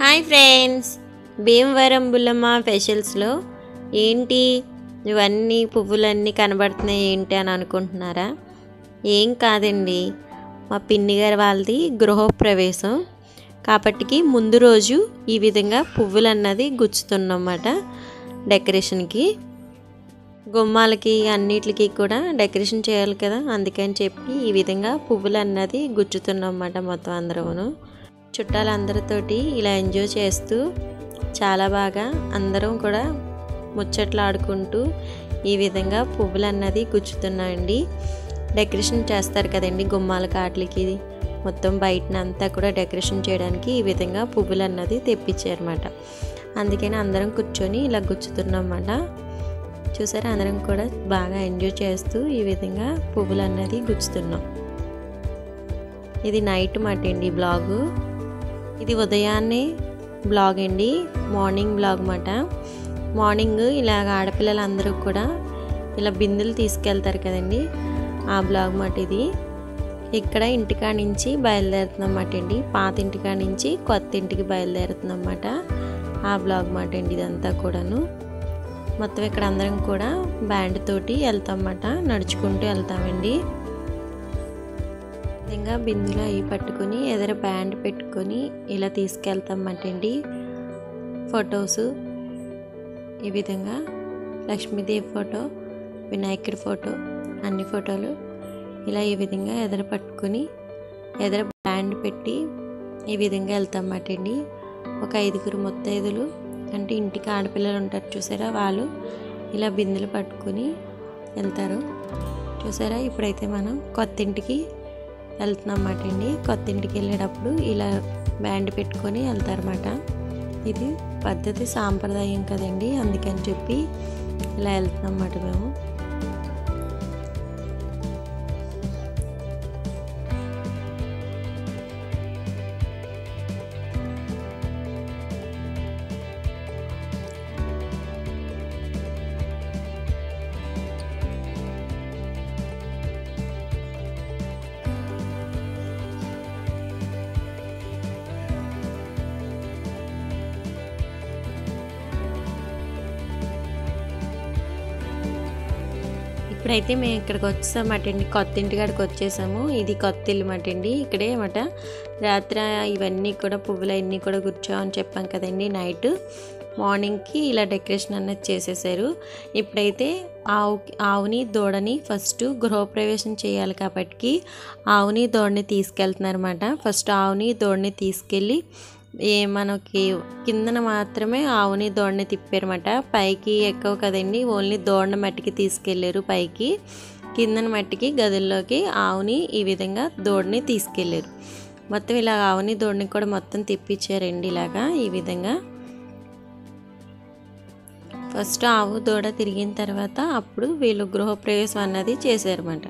Hi friends Bhimavaram Bullamma ఫెషల్స్లో ఏంటి ఇవన్నీ పువ్వులన్నీ కనబడుతున్నాయి ఏంటి అని అనుకుంటున్నారా ఏం కాదండి మా పిన్ని గారి వాళ్ళది గృహప్రవేశం కాబట్టికి ముందు రోజు ఈ విధంగా పువ్వులు అన్నది గుచ్చుతున్నమాట డెకరేషన్కి గుమ్మాలకి అన్నిటికి కూడా డెకరేషన్ చేయాలి కదా అందుకని చెప్పి ఈ విధంగా పువ్వులు అన్నది గుచ్చుతున్నమాట మొత్తం అందరూను చుట్టాలందరితోటి ఇలా ఎంజాయ్ చేస్తూ చాలా బాగా అందరం కూడా ముచ్చట్లు ఆడుకుంటూ ఈ విధంగా పువ్వులు అన్నది గుచ్చుతున్నాయండి డెకరేషన్ చేస్తారు కదండి గుమ్మాల కాట్లకి మొత్తం బయటనంతా కూడా డెకరేషన్ చేయడానికి ఈ విధంగా పువ్వులు అన్నది తెప్పించారన్నమాట అందుకని అందరం కూర్చొని ఇలా గుచ్చుతున్నమాట చూసారా అందరం కూడా బాగా ఎంజాయ్ చేస్తూ ఈ విధంగా పువ్వులు అన్నది గుచ్చుతున్నాం ఇది నైట్ మాట అండి బ్లాగు ఇది ఉదయాన్నే బ్లాగ్ అండి మార్నింగ్ బ్లాగ్ మాట మార్నింగ్ ఇలాగ ఆడపిల్లలందరూ కూడా ఇలా బిందెలు తీసుకెళ్తారు కదండి ఆ బ్లాగ్ మాట ఇది ఇక్కడ ఇంటికా నుంచి బయలుదేరుతున్నమాట అండి పాత ఇంటికా నుంచి కొత్త ఇంటికి బయలుదేరుతున్నమాట ఆ బ్లాగ్ మాట అండి ఇదంతా కూడాను మొత్తం ఇక్కడ అందరం కూడా బ్యాండ్ తోటి వెళ్తామన్నమాట నడుచుకుంటూ వెళ్తామండి విధంగా బిందులో అవి పట్టుకొని ఎదర బ్యాండ్ పెట్టుకొని ఇలా తీసుకెళ్తామన్నమాట అండి ఫొటోస్ ఈ విధంగా లక్ష్మీదేవి ఫోటో వినాయకుడి ఫోటో అన్ని ఫోటోలు ఇలా ఈ విధంగా ఎదర పట్టుకొని ఎదర బ్యాండ్ పెట్టి ఈ విధంగా వెళ్తామన్నమాట అండి ఒక ఐదుగురు ముత్తైదులు అంటే ఇంటికి ఆడపిల్లలు ఉంటారు చూసారా వాళ్ళు ఇలా బిందెలు పట్టుకొని వెళ్తారు చూసారా ఇప్పుడైతే మనం కొత్త ఇంటికి వెళ్తున్నమాట అండి కొత్త ఇంటికి వెళ్ళేటప్పుడు ఇలా బ్యాండ్ పెట్టుకొని వెళ్తారన్నమాట ఇది పద్ధతి సాంప్రదాయం కదండి అందుకని చెప్పి ఇలా వెళ్తున్నమాట మేము ఇప్పుడైతే మేము ఇక్కడికి వచ్చేసామట అండి కొత్త ఇంటికాడికి వచ్చేసాము ఇది కొత్త ఇల్లు మాట అండి ఇక్కడే మాట రాత్రి ఇవన్నీ కూడా పువ్వులు అన్నీ కూడా కూర్చోమని చెప్పాం కదండి నైట్ మార్నింగ్కి ఇలా డెకరేషన్ అన్నది చేసేసారు ఇప్పుడైతే ఆవు ఆవుని దూడని ఫస్ట్ గృహప్రవేశం చేయాలి కాబట్టి ఆవుని దూడని తీసుకెళ్తున్నారన్నమాట ఫస్ట్ ఆవుని దూడని తీసుకెళ్ళి ఏ మనకి కిందన మాత్రమే ఆవుని దోడని తిప్పారన్నమాట పైకి ఎక్కువ కదండి ఓన్లీ దోడని మట్టికి తీసుకెళ్ళారు పైకి కిందన మట్టికి గదుల్లోకి ఆవుని ఈ విధంగా దోడని తీసుకెళ్ళారు మొత్తం ఇలా ఆవుని దోడని కూడా మొత్తం తిప్పించారండి ఇలాగా ఈ విధంగా ఫస్ట్ ఆవు దూడ తిరిగిన తర్వాత అప్పుడు వీళ్ళు గృహప్రవేశం అన్నది చేశారన్నమాట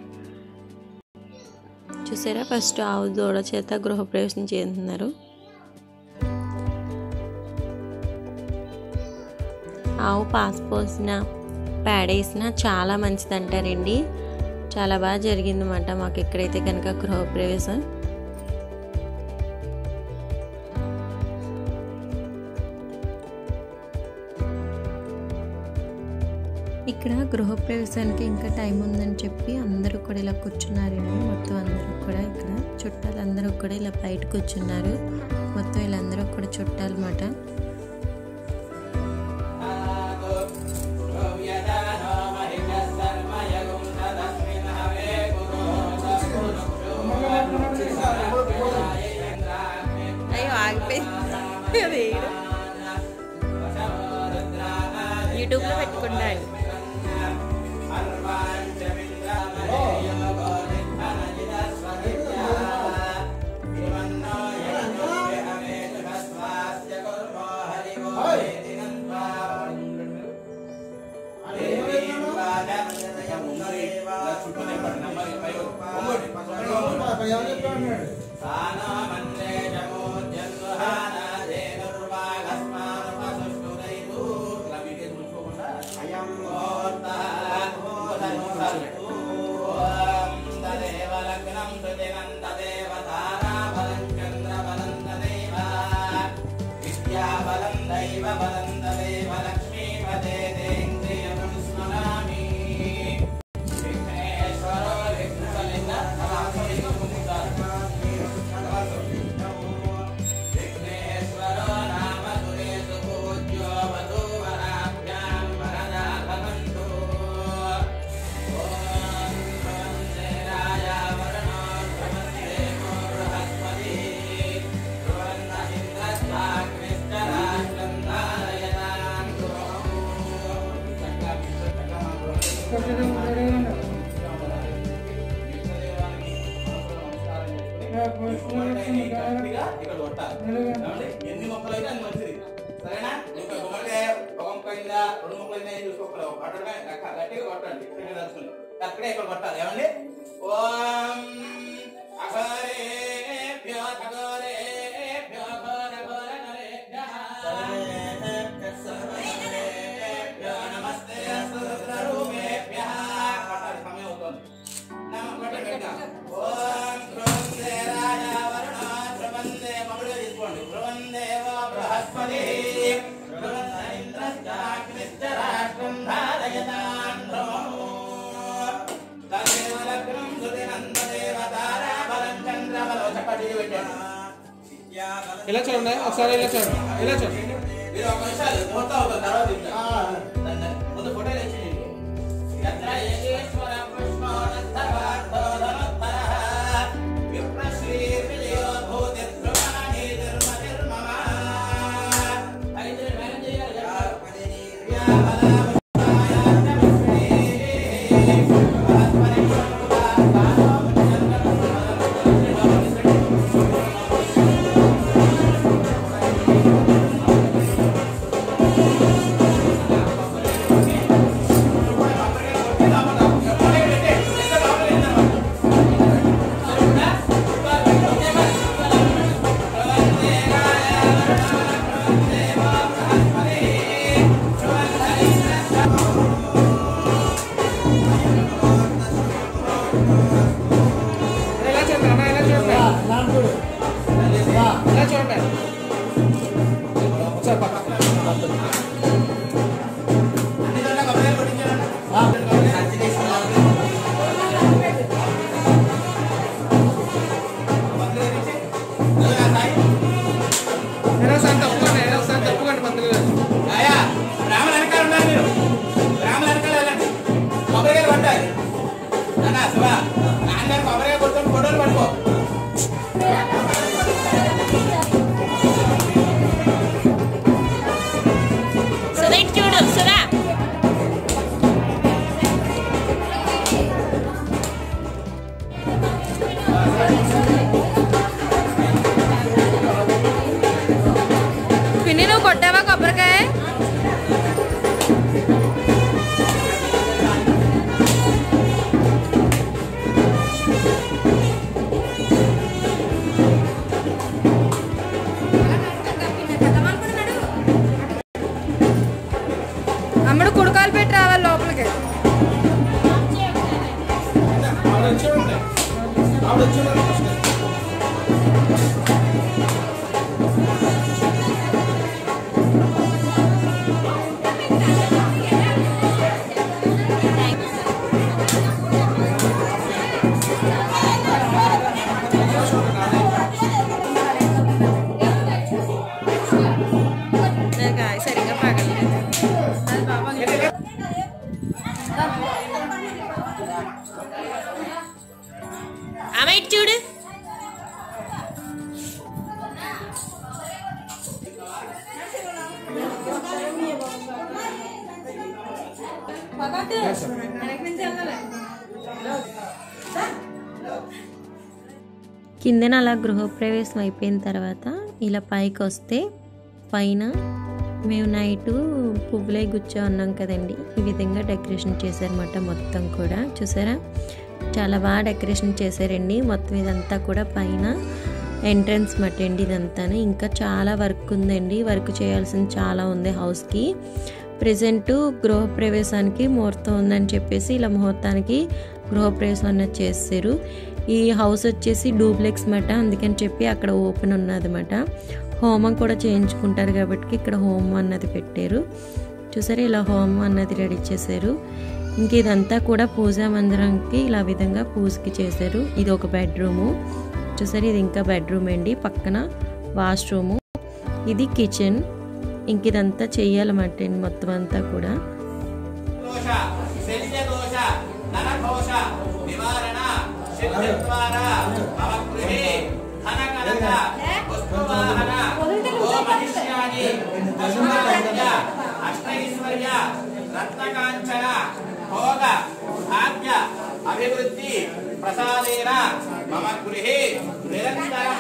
చూసారా ఫస్ట్ ఆవు దూడ చేత గృహప్రవేశం చేస్తున్నారు ఆవు పాస్ పోసిన పేడేసిన చాలా మంచిది అంటారండి చాలా బాగా జరిగిందన్నమాట మాకు ఎక్కడైతే కనుక గృహప్రవేశం ఇక్కడ గృహప్రవేశానికి ఇంకా టైం ఉందని చెప్పి అందరూ కూడా ఇలా కూర్చున్నారండి మొత్తం అందరూ కూడా ఇక్కడ చుట్టాలు అందరూ కూడా ఇలా బయట కూర్చున్నారు మొత్తం వీళ్ళందరూ కూడా చుట్టాలన్నమాట అయ్యో ఆగిపోయింది అది యూట్యూబ్లో పెట్టుకుంటాను అయం दैव वदन्तदेव लक्ष्मीपदे देन्द्रियं स्मरामि विघ्नेश्वरो विघ्नेश्वरो नाम सुरेषु पूज्यो वधूवराभ्यां वरदा भवन्तु ॐ वन्दे राजा वरुणो ब्रह्मदेवो बृहस्पतिः ध्रुवन्न इन्द्रस्वाग्निश्चराष्ट्रं धारयतां ఇక్కడ కొట్టాలి ఏమండి? ఎన్ని మొక్కలు అయితే అన్ని మంచిది సరేనా ఇంకా గుమ్మడికాయ ఒక మొక్క అయిందా రెండు మొక్కలు అయిందా చూసుకోవాలి కొట్టడమే గట్టిగా గట్టిగా కొట్టండి ఇక్కడ దర్శనం అక్కడే ఇక్కడ కొట్టాలి ఏమండి ఓం అఘోరేభ్యో ఖగోరేభ్యో ఘోర ఘోర నరేభ్యః సర్వేభ్యో నమస్తే అస్త్రరూపేభ్యః కొట్టాలి సమయం అవుతోంది నమః కొట్టండి ఓం ధ్రువందే రాజా వరుణ ధ్రువందే మగుడు తీసుకోండి ధ్రువందేవ బృహస్పతి ధ్రువంద ఇంద్రశ్చాగ్నిశ్చ రాష్ట్రం ధారయతాం ధ్రువము తదేవ లగ్నం సుదినందదేవ తారాబలం చంద్రబలో చక్కటి పెట్టాడు ఇలా చూడండి ఒకసారి ఇలా చూడండి ఇలా చూడండి మీరు ఒక నిమిషాలు ముహూర్తం అవుతుంది తర్వాత చెప్తాను. దాన్ని ముందు ఫోటోలు ఇచ్చేయండి. యత్ర యేగేశ్వర పుష్పోన్నతవార్థో ధనుత్తరః విప్రశ్రీర్విజయో భూతిర్ధ్రువాణి ధర్మనిర్మమ. అయితే మేనేజ్ చేయాలి కదా. ఇలా చూడండి అన్న ఇలా చూడండి ఇలా చూడండి ఒకసారి పక్కన అన్ని చోట్ల కొబ్బరికాయలు కొట్టించారంట. కొబ్బరికాయలు ఇచ్చి, ఇదిగో నా సాయి. ఇలా ఒకసారి తప్పుకోండి ఇలా ఒకసారి తప్పుకోండి పంతులు గారు ఆయా, బ్రాహ్మణ వెనకాల ఉన్నారు మీరు. బ్రాహ్మణ వెనకాల వెళ్ళండి. కొబ్బరికాయలు కొట్టాలి. నాన్న, శివ, నాన్నగారు కొబ్బరికాయ కొట్టుకొని ఫోటోలు పట్టుకో. సుధా ఇటు చూడు సుధా పిన్ని నువ్వు కొట్టావా కొబ్బరికాయ అమ్మడు కుడకాలు పెట్టి రావాలి లోపలికి ఆవిడ వచ్చి చూడండి ఆవిడ వచ్చి చూడండి ఫస్ట్. నాకు సరిగ్గా పగలేదు అది బాబా ఆమె ఇటు చూడు కిందన అలా గృహప్రవేశం అయిపోయిన తర్వాత ఇలా పైకి వస్తే పైన మేము నైట్ పువ్వులై గుచ్చా ఉన్నాం కదండి ఈ విధంగా డెకరేషన్ చేశారన్నమాట మొత్తం కూడా చూసారా చాలా బాగా డెకరేషన్ చేశారండి మొత్తం ఇదంతా కూడా పైన ఎంట్రన్స్ మట్ అండి ఇదంతాను ఇంకా చాలా వర్క్ ఉందండి వర్క్ చేయాల్సింది చాలా ఉంది హౌస్కి ప్రజెంట్ గృహప్రవేశానికి ముహూర్తం ఉందని చెప్పేసి ఇలా ముహూర్తానికి గృహప్రవేశం అన్నది చేస్తారు ఈ హౌస్ వచ్చేసి డూప్లెక్స్ మాట అందుకని చెప్పి అక్కడ ఓపెన్ ఉన్నదన్నమాట హోమం కూడా చేయించుకుంటారు కాబట్టి ఇక్కడ హోమం అన్నది పెట్టారు చూసారా ఇలా హోమం అన్నది రెడీ చేశారు ఇంక ఇదంతా కూడా పూజా మందిరంకి ఇలా విధంగా పూజకి చేశారు ఇది ఒక బెడ్రూము చూసారు ఇది ఇంకా బెడ్రూమ్ అండి పక్కన వాష్రూము ఇది కిచెన్ ఇంక ఇదంతా చెయ్యాలన్నమాట మొత్తం అంతా కూడా దోష శల్య దోష నరఘోష నివారణ శల్య ద్వారా మమ గృహే ధన కనక వస్తువాహన ఓ మహిష్యాని పశురాజ్య అష్టైశ్వర్య రత్నకాంచన భోగ భాగ్య అభివృద్ధి ప్రసాదేన మమ గృహే నిరంతరం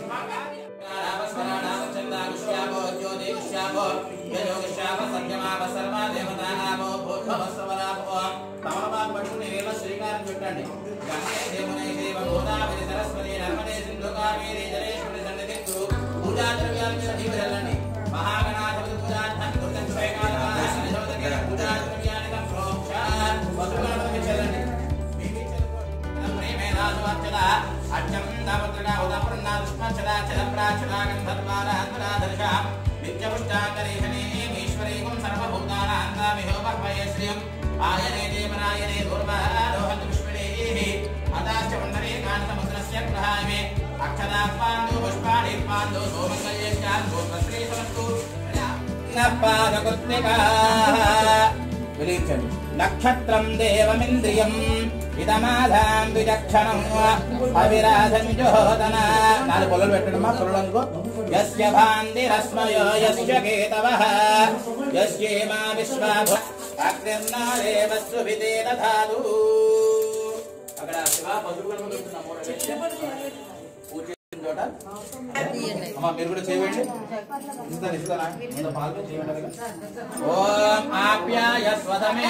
అర్జం దాపత్రగా ఉదాపరన్నా దుష్మచ్చదా చలప్రాచురా గంధర్వారా అంతరాదర్శ నిత్యపుష్టాకరేషణే ఈశ్వరీకం సర్వభూతానాందామిహోపహ్వయ శ్రియం ఆయనే దేవనాయనే దూర్వారోహతు పుష్పిణేః అదాశ్చ వందనే కాంతముద్రస్య గృహామే అక్షదాపాండు పుష్పాణి పాండు సోమంగళ్యేష్టాన్ గోత్రశ్రీ సమస్తు పాదకుత్మికా వెలిగించండి నక్షత్రం దేవమింద్రియం ఇదమాధాం విచక్షణం అవిరాధం జోదన నాలుగు పొలలు పెట్టడమా పొలలు అనుకో యస్య భాంతిరస్మయో యస్య కేతవః యస్యేమా విశ్వాభ అగ్నిర్నాదేవస్సు విదే దధాతు అక్కడ శివ పసుపు కనుమ పెడుతున్నా మూడు పూజ చేసిన చోట అమ్మా మీరు కూడా చేయండి ఇస్తాను ఇస్తానా ముందు పాలు చేయండి ఓం ఆప్యాయ స్వధమే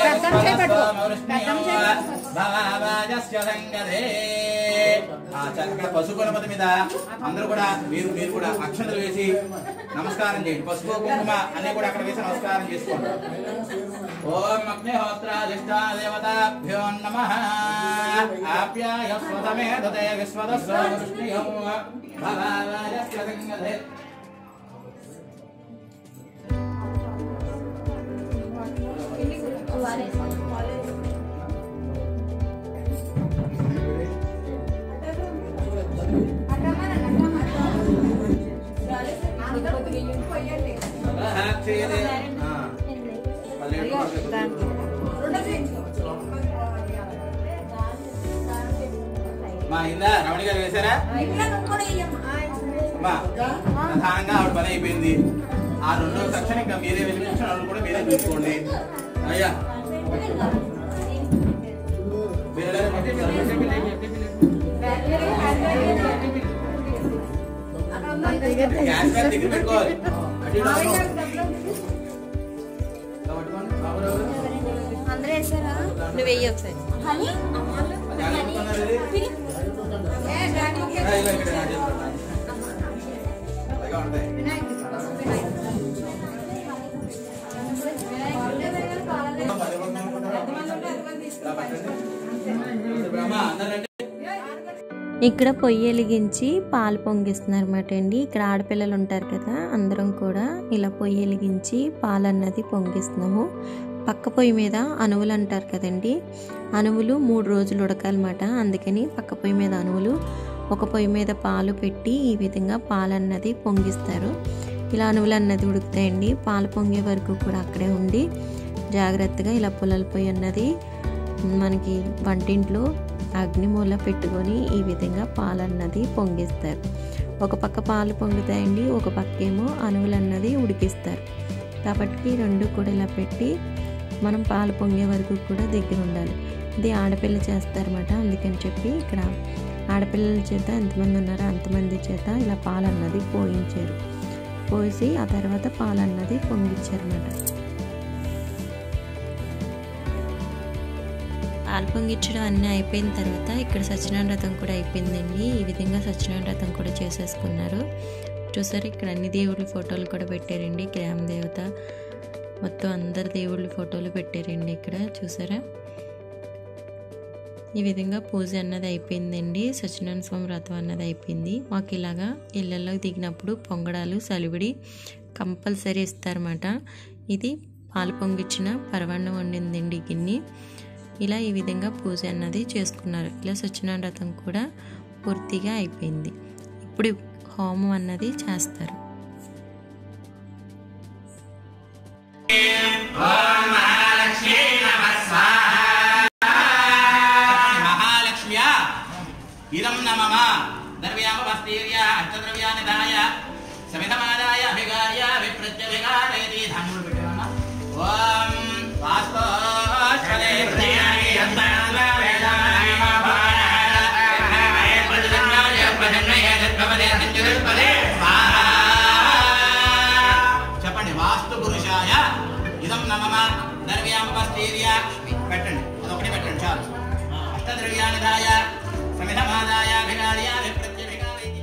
భవాజస్య సంగదే ఆ చక్కగా పసుపు గణపతి మీద అందరూ కూడా మీరు మీరు కూడా అక్షంతలు వేసి నమస్కారం చేయండి పసుపు కుంకుమ అన్ని కూడా అక్కడ వేసి నమస్కారం చేసుకోండి ఓం అగ్నిహోత్రాధిష్టా దేవతాభ్యో నమ ఆప్యాయ స్వతమే దతే విశ్వదస్వృష్ణియం భవాజస్య సంగదే క్షయదే ఆ. మళ్ళీ మా ఇందా రమణి గారు వేశారా అమ్మా ప్రధానంగా ఆవిడ పని అయిపోయింది ఆ రెండో సెక్షన్ ఇంకా మీరే వెలిగించిన వాళ్ళు కూడా మీరే చూసుకోండి అయ్యా మీరు ఎలా గ్యాస్ బ్యాగ్ దగ్గర పెట్టుకోవాలి అటు ఇటు అవ్వను. ఇలా పట్టుకోండి. బాబు ఎవరు? అందరూ వేసారా నువ్వు వెయ్యి ఒకసారి అది ఎలా పెట్టుకున్నారు ఇది? ఆ, ఇదిగో ఇక్కడ నా చేతిలో, నా చేతిలో. అలాగే ఉంటాయి ఇలా పట్టండి. అమ్మా, అందరూ రండి. ఇక్కడ పొయ్యి వెలిగించి పాలు పొంగిస్తున్నారు అనమాట అండి ఇక్కడ ఆడపిల్లలు ఉంటారు కదా అందరం కూడా ఇలా పొయ్యి వెలిగించి పాలు అన్నది పొంగిస్తున్నాము పక్క పొయ్యి మీద అనువులు అంటారు కదండి అనువులు మూడు రోజులు ఉడకాలన్నమాట అందుకని పక్క పొయ్యి మీద అనువులు ఒక పొయ్యి మీద పాలు పెట్టి ఈ విధంగా పాలు అన్నది పొంగిస్తారు ఇలా అనువులు అన్నది ఉడుకుతాయండి పాలు పొంగే వరకు కూడా అక్కడే ఉండి జాగ్రత్తగా ఇలా పుల్లల పొయ్యి అన్నది మనకి వంటింట్లో అగ్నిమూల పెట్టుకొని ఈ విధంగా పాలు అన్నది పొంగిస్తారు ఒక పక్క పాలు పొంగుతాయండి ఒక పక్క ఏమో అనువులు అన్నది ఉడికిస్తారు కాబట్టి రెండు కూడా ఇలా పెట్టి మనం పాలు పొంగే వరకు కూడా దగ్గర ఉండాలి ఇది ఆడపిల్ల చేస్తారన్నమాట అందుకని చెప్పి ఇక్కడ ఆడపిల్లల చేత ఎంతమంది ఉన్నారో అంతమంది చేత ఇలా పాలు అన్నది పోయించారు పోసి ఆ తర్వాత పాలు అన్నది పొంగిచ్చారన్నమాట పాలు పొంగిచ్చడం అన్నీ అయిపోయిన తర్వాత ఇక్కడ సత్యనారాయణ వ్రతం కూడా అయిపోయిందండి ఈ విధంగా సత్యనారాయణ వ్రతం కూడా చేసేసుకున్నారు చూసారు ఇక్కడ అన్ని దేవుళ్ళ ఫోటోలు కూడా పెట్టారండి గ్రామ దేవత మొత్తం అందరు దేవుళ్ళ ఫోటోలు పెట్టారండి ఇక్కడ చూసారా ఈ విధంగా పూజ అన్నది అయిపోయిందండి సత్యనారాయణ స్వామి వ్రతం అన్నది అయిపోయింది మాకు ఇలాగా ఇళ్ళల్లో దిగినప్పుడు పొంగడాలు సలివిడి కంపల్సరీ ఇస్తారన్నమాట ఇది పాలు పొంగిచ్చిన పరవాన్నం వండిందండి గిన్నె ఇలా ఈ విధంగా పూజ అన్నది చేసుకున్నారు ఇలా సత్యనారాయణ వ్రతం కూడా పూర్తిగా అయిపోయింది ఇప్పుడు హోమం అన్నది చేస్తారు మహాలక్ష్మ్యా ఇదం నమమ ద్రవ్యామవస్తీర్య అష్టద్రవ్యాన్ని దాయ సమిధమాదాయ అభిగాయ విప్రత్యభిగారయతి ధాన్యులు పెట్టామా ఓం వాస్తోశ్వరే ప్రజయాని యంత్రాంగ వేదాయ చెప్పండి వాస్తు పురుషాయ ఇదం నమమ ద్రవ్యామవస్తీర్య పెట్టండి అదొకటి పెట్టండి చాలు అష్టద్రవ్యాన్ని దాయ సమిధమాదాయ అభిగాయ విప్రత్యభిగారయతి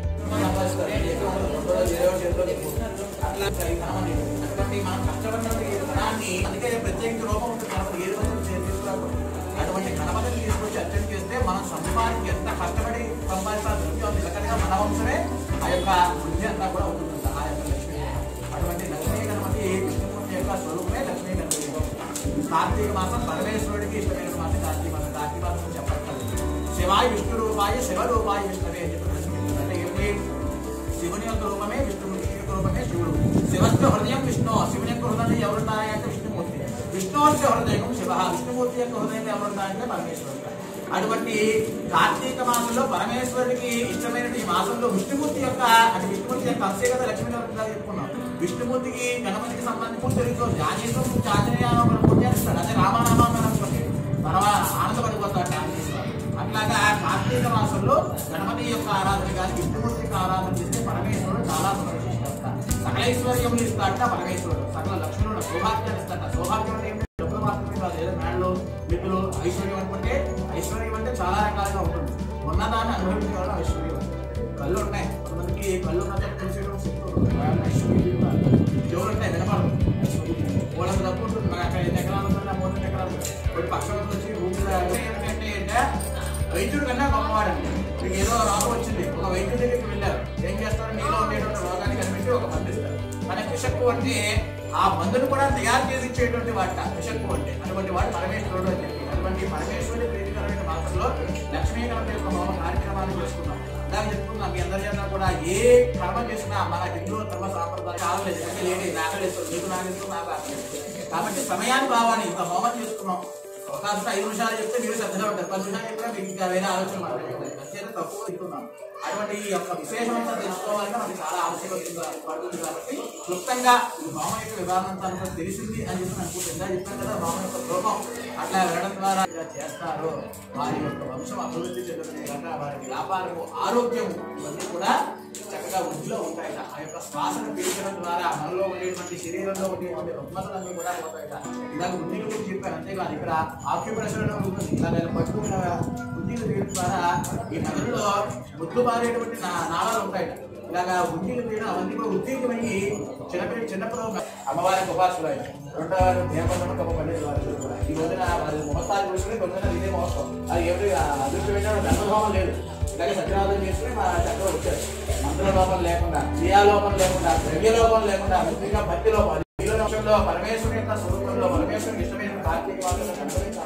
అటువంటి మనం కష్టపడినటువంటి ఈ ధనాన్ని అందుకే ప్రత్యేక రూపం ఉంటుంది గణపతి ఏది వరకు తీసుకురాకూడదు అటువంటి గణపతిని తీసుకొచ్చి అర్చన చేస్తే మనం సంపాదించి ఎంత కష్టపడి సంపాదించాలి ద్రవ్యం నిలకడగా మన వంశమే ఆ యొక్క బుద్ధి అంతా కూడా ఉంటుంది ఆ యొక్క లక్ష్మి అటువంటి లక్ష్మీ గణపతి విష్ణుమూర్తి యొక్క స్వరూపమే లక్ష్మీ గణపతి కార్తీక మాసం పరమేశ్వరుడికి ఇష్టమైన మాసం కార్తీక మాసం కార్తీక మాసం చెప్పట్లేదు శివాయ విష్ణు రూపాయ శివ రూపాయ విష్ణువే అని చెప్పి ప్రశ్నిస్తుంది అంటే ఏమిటి శివుని యొక్క రూపమే విష్ణుమూర్తి యొక్క రూపమే శివుడు శివస్య హృదయం విష్ణు శివుని యొక్క హృదయం ఎవరున్నాయంటే విష్ణుమూర్తి విష్ణు యొక్క హృదయం శివ విష్ణుమూర్తి యొక్క హృదయం ఎవరున్నాయంటే పరమేశ్వరుడు అటువంటి కార్తీక మాసంలో పరమేశ్వరుడికి ఇష్టమైన ఈ మాసంలో విష్ణుమూర్తి యొక్క అంటే విష్ణుమూర్తి యొక్క అంశే కదా లక్ష్మీ నరసింహ చెప్పుకున్నాం విష్ణుమూర్తికి గణపతికి సంబంధించి పూజ జరుగుతుంది ఆంజనేయం పూజ ఆంజనేయ పూజ చేస్తాడు అదే రామారామా అనుకోండి పరమ ఆనందపడిపోతాడు ఆంజనేయుడు అట్లాగా కార్తీక మాసంలో గణపతి యొక్క ఆరాధన కానీ విష్ణుమూర్తి యొక్క ఆరాధన చేస్తే పరమేశ్వరుడు చాలా సంతోషిస్తాడు సకల ఐశ్వర్యములు ఇస్తాడట పరమేశ్వరుడు సకల లక్ష్మణుడు సౌభాగ్యాన్ని ఇస్తాడట సౌభాగ్యం అంటే ఏమిటి? డబ్బులు మాత్రమే కాదు ఏదో మేడలు మిత్రులు ఐశ్వర్యం అనుకుంటే ఐశ్వర్యం అంటే చాలా రకాలుగా ఉంటుంది ఉన్నదాన్ని అనుభవించగలడం ఐశ్వర్యం కళ్ళు ఉన్నాయి కొంతమందికి కళ్ళు ఉన్నంత చూసేయడం శక్తి ఉంటుంది. వాళ్ళ ఐశ్వర్యం కాదు. చెవులు ఉంటాయి వినపడదు వాళ్ళకి డబ్బు ఉంటుంది నాకు అక్కడ ఎన్ని ఎకరాలు ఉంటుంది నా మూడు ఎకరాలు ఉంటుంది. కొన్ని పక్షులు వచ్చి భూమిలో ఏంటంటే ఏంటంటే వైద్యుడు కన్నా గొప్పవాడండి మీకు ఏదో రోగం వచ్చింది ఒక వైద్యుడి దగ్గరికి వెళ్ళారు ఏం చేస్తారు మీలో ఉండేటువంటి రోగాన్ని కనిపెట్టి ఒక మందు ఇస్తారు మన విషక్కు అంటే ఆ మందును కూడా తయారు చేసి ఇచ్చేటువంటి వాట విషక్కు అంటే అటువంటి వాడు పరమేశ్వరుడు అని చెప్పి అటువంటి పరమేశ్వరుడి ప్రీతికరమైన మాసంలో లక్ష్మీ గణపతి యొక్క హోమ కార్యక్రమాన్ని చేసుకున్నాం ఇందాక చెప్పుకున్నాం మీ అందరి చేత కూడా ఏ కర్మ చేసినా మన హిందూ ధర్మ సాంప్రదాయం కావలేదు అంటే లేని నాగలేదు నీకు నాగలేదు నాకు ఆగలేదు కాబట్టి సమయాన్ని భావాన్ని ఇంత హోమం చేసుకున్నాం అవకాశం ఐదు నిమిషాలు చెప్తే మీరు శ్రద్ధగా ఉంటారు పది నిమిషాలు చెప్పినా మీకు ఇంకా వేరే ఆలోచన మాట్లాడుతుంది అంతేనా తక్కువ ఇస్తున్నాం అటువంటి ఈ యొక్క విశేషమంతా తెలుసుకోవాలంటే మనకి చాలా ఆవశ్యకత పడుతుంది కాబట్టి క్లుప్తంగా ఈ భావం యొక్క విధానం అంతా మనకు తెలిసింది అని చెప్పి అనుకుంటుంది ఇందా చెప్పాను కదా భావం యొక్క రూపం అట్లా వెళ్ళడం ద్వారా ఇలా చేస్తారు వారి యొక్క వంశం అభివృద్ధి చెందుతుంది కనుక వారికి వ్యాపారము ఆరోగ్యము ఇవన్నీ కూడా చక్కగా వృద్ధిలో ఉంటాయట ఆ యొక్క శ్వాసను పీల్చడం ద్వారా మనలో ఉండేటువంటి శరీరంలో ఉండేటువంటి రుగ్మతలన్నీ కూడా పోతాయట ఇలాగ బుద్ధిని గురించి చెప్పాను అంతేకాదు ఇక్కడ ఆక్యుపేషన్ ఉంటుంది ఇలాగ పట్టుకున్న బుద్ధిని తీయడం ద్వారా ఈ నదుల్లో ముద్దు పారేటువంటి నా- నాళాలు ఉంటాయట ఇలాగా బుద్ధిని తీయడం అవన్నీ కూడా ఉత్తీర్ణమయ్యి చిన్నపిల్ల చిన్నప్పుడు అమ్మవారికి ఉపాసులు ఆయన రెండో వారు దేవతలను గొప్ప పండితులు వారు కూడా ఈ రోజున వారి మోసాలు చూసుకుని కొంచెం ఇదే మోసం అది ఏమిటి అదృష్టి వెళ్ళిన ధర్మభావం లేదు ఇలాగే సత్యనాథం చేసుకుని మా చక్కగా వచ్చారు మంత్ర లోపం లేకుండా క్రియాలోపం లేకుండా ద్రవ్య లోపం లేకుండా ముఖ్యంగా భక్తి లోపం ఈ నిమిషంలో పరమేశ్వరుని యొక్క స్వరూపంలో పరమేశ్వరుని ఇష్టమైన కార్తీక మాసం కనుగొని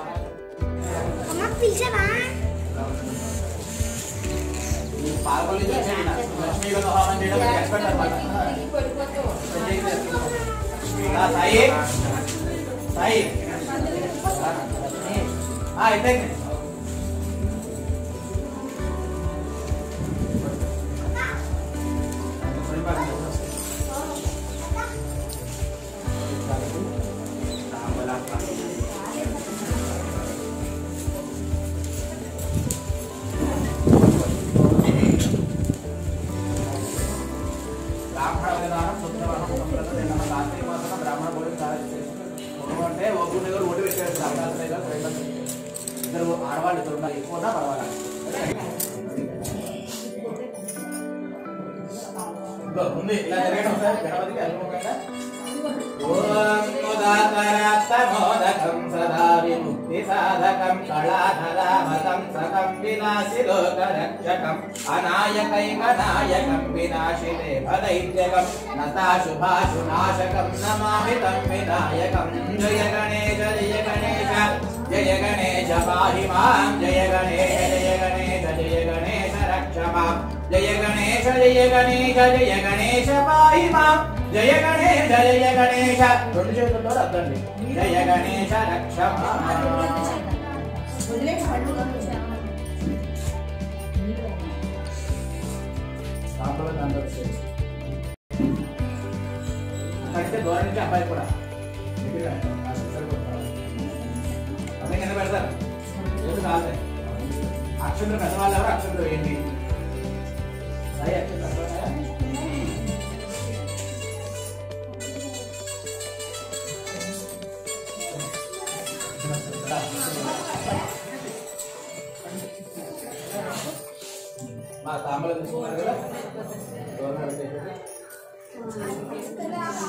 అమ్మ పిలిచావా ఈ పాల్గొని లక్ష్మీ లక్ష్మీగత హోమం చేయడం ఎక్స్పర్ట్ అనమాట ఆ, సాయి సాయి ఆ, అయిపోయింది బ్రాహ్మణ విధానం శుద్ధవనం సంప్రద నిన్న కార్తీక మాసంలో బ్రాహ్మణ భోజనం చాలా చేస్తారు అంటే ఒగ్గు దగ్గర ఓటు పెట్టారు అవకాశం లేదా ప్రయత్నం ఇద్దరు ఆడవాళ్ళు ఇద్దరు ఉన్నారు ఎక్కువ ఉన్నా పర్వాలేదు ఇదిగో ఉంది ఇలా జరగడం సార్ గణపతికి అనుకోకుండా ఓం ఉదాత్తరాత్తమోదకం సదా విముక్తి సాధక త్రిపురం కళాధరామతం సతం వినాశి లోకరక్షకం అనాయకైకనాయకం వినాశితే భదైత్యకం నతాశుభాశునాశకం నమామి తం వినాయకం జయ గణేశ జయ గణేశ జయ గణేశ పాహి మాం జయ గణేశ జయ గణేశ జయ గణేశ రక్ష మాం జయ గణేశ జయ గణేశ జయ గణేశ పాహి మాం జయ గణేశ జయ గణేశ రెండు చేతులతో అర్థండి జయ గణేశ రక్ష మాం దాంట్లో దాంట్లో చేసి. అక్కడితే దూరం నుంచి అబ్బాయి కూడా దగ్గర కాస్త సరిపోతుంది. అదే కింద పెడతారు ఏది కాదు అక్షంతలు పెద్దవాళ్ళు ఎవరు అక్షంతలు ఏంటి సాయి అక్షంతలు పెద్దవాళ్ళా? మా తాంబూలం తీసుకున్నారు కదా దూరం పెట్టేసి.